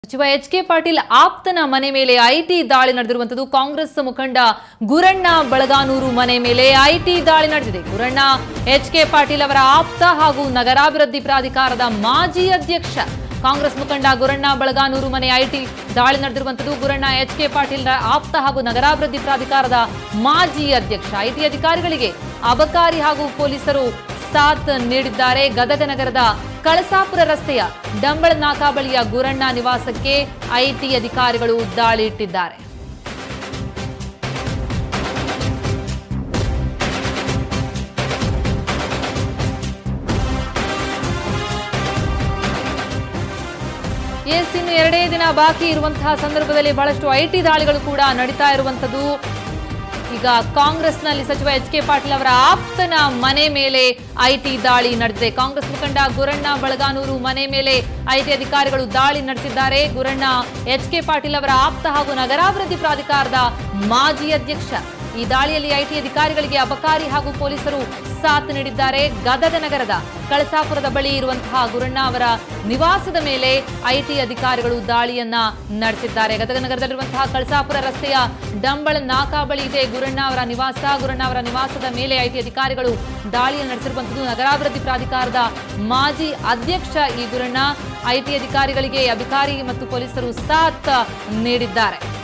ಸಚಿವ H K Patil ಆಪ್ತನ ಮನೆ ಮೇಲೆ ಐಟಿ ದಾಳಿ ನಡೆದಿರುವಂತದ್ದು ಕಾಂಗ್ರೆಸ್ ಮುಖಂಡ ಗುರಣ್ಣ ಬಳಗಾನೂರು ಮನೆ ಮೇಲೆ ಐಟಿ ದಾಳಿ ನಡೆದಿದೆ ಗುರಣ್ಣ ಎಚ್ ಕೆ ಪಾಟೀಲ್ ಅವರ ಆಪ್ತ ಹಾಗೂ ನಗರಾಭಿವೃದ್ಧಿ ಪ್ರಾಧಿಕಾರದ ಮಾಜಿ ಅಧ್ಯಕ್ಷ ಕಾಂಗ್ರೆಸ್ ಮುಖಂಡ ಗುರಣ್ಣ ಬಳಗಾನೂರು ಮನೆ ಐಟಿ ದಾಳಿ ನಡೆದಿರುವಂತದ್ದು ಗುರಣ್ಣ ಎಚ್ ಕೆ ಪಾಟೀಲ್ ಆಪ್ತ ಹಾಗೂ ನಗರಾಭಿವೃದ್ಧಿ ಪ್ರಾಧಿಕಾರದ ಮಾಜಿ ಅಧ್ಯಕ್ಷ ಐಟಿ ಅಧಿಕಾರಿಗಳಿಗೆ ಅಬಕಾರಿ ಹಾಗೂ ಪೊಲೀಸರು ಸಾಥ್ ನೀಡಿದ್ದಾರೆ ಗದಗ ನಗರದ ಕಳಸಾಪುರ ರಸ್ತೆಯ ಡಂಬಳ ನಾಕಾ ಬಳಿಯ ಗುರಣ್ಣ ನಿವಾಸಕ್ಕೆ ಐಟಿ ಅಧಿಕಾರಿಗಳು ದಾಳಿ ಇಟ್ಟಿದ್ದಾರೆ ಎಸ್ ಇನ್ನು ಎರಡೇ ದಿನ ಬಾಕಿ ಇರುವಂತಹ ಸಂದರ್ಭದಲ್ಲಿ ಬಹಳಷ್ಟು ಐಟಿ ದಾಳಿಗಳು ಕೂಡ ನಡೀತಾ ಇರುವಂತದ್ದು ಈಗ ಕಾಂಗ್ರೆಸ್ನಲ್ಲಿ ಸಚಿವ ಎಚ್ ಕೆ ಪಾಟೀಲ್ ಅವರ ಆಪ್ತನ ಮನೆ ಮೇಲೆ ಐಟಿ ದಾಳಿ ನಡೆದಿದೆ ಕಾಂಗ್ರೆಸ್ ಮುಖಂಡ ಗುರಣ್ಣ ಬಳಗಾನೂರು ಮನೆ ಮೇಲೆ ಐಟಿ ಅಧಿಕಾರಿಗಳು ದಾಳಿ ನಡೆಸಿದ್ದಾರೆ ಗುರಣ್ಣ ಎಚ್ ಕೆ ಪಾಟೀಲ್ ಅವರ ಆಪ್ತ ಹಾಗೂ ನಗರಾಭಿವೃದ್ಧಿ ಪ್ರಾಧಿಕಾರದ ಮಾಜಿ ಅಧ್ಯಕ್ಷ ಈ ದಾಳಿಯಲ್ಲಿ ಐಟಿ ಅಧಿಕಾರಿಗಳಿಗೆ ಅಬಕಾರಿ ಹಾಗೂ ಪೊಲೀಸರು ಸಾಥ್ ನೀಡಿದ್ದಾರೆ ಗದಗ ನಗರದ ಕಳಸಾಪುರದ ಬಳಿ ಇರುವಂತಹ ಗುರಣ್ಣ ಅವರ ನಿವಾಸದ ಮೇಲೆ ಐಟಿ ಅಧಿಕಾರಿಗಳು ದಾಳಿಯನ್ನ ನಡೆಸಿದ್ದಾರೆ ಗದಗ ನಗರದಲ್ಲಿರುವಂತಹ ಕಳಸಾಪುರ ರಸ್ತೆಯ ಡಂಬಳ ನಾಕಾ ಬಳಿ ಇದೆ ಗುರಣ್ಣ ಅವರ ನಿವಾಸ ಗುರಣ್ಣ ಅವರ ನಿವಾಸದ ಮೇಲೆ ಐಟಿ ಅಧಿಕಾರಿಗಳು ದಾಳಿಯನ್ನು ನಡೆಸಿರುವಂತದ್ದು ನಗರಾಭಿವೃದ್ಧಿ ಪ್ರಾಧಿಕಾರದ ಮಾಜಿ ಅಧ್ಯಕ್ಷ ಈ ಗುರಣ್ಣ ಐಟಿ ಅಧಿಕಾರಿಗಳಿಗೆ ಅಧಿಕಾರಿ ಮತ್ತು ಪೊಲೀಸರು ಸಾಥ್ ನೀಡಿದ್ದಾರೆ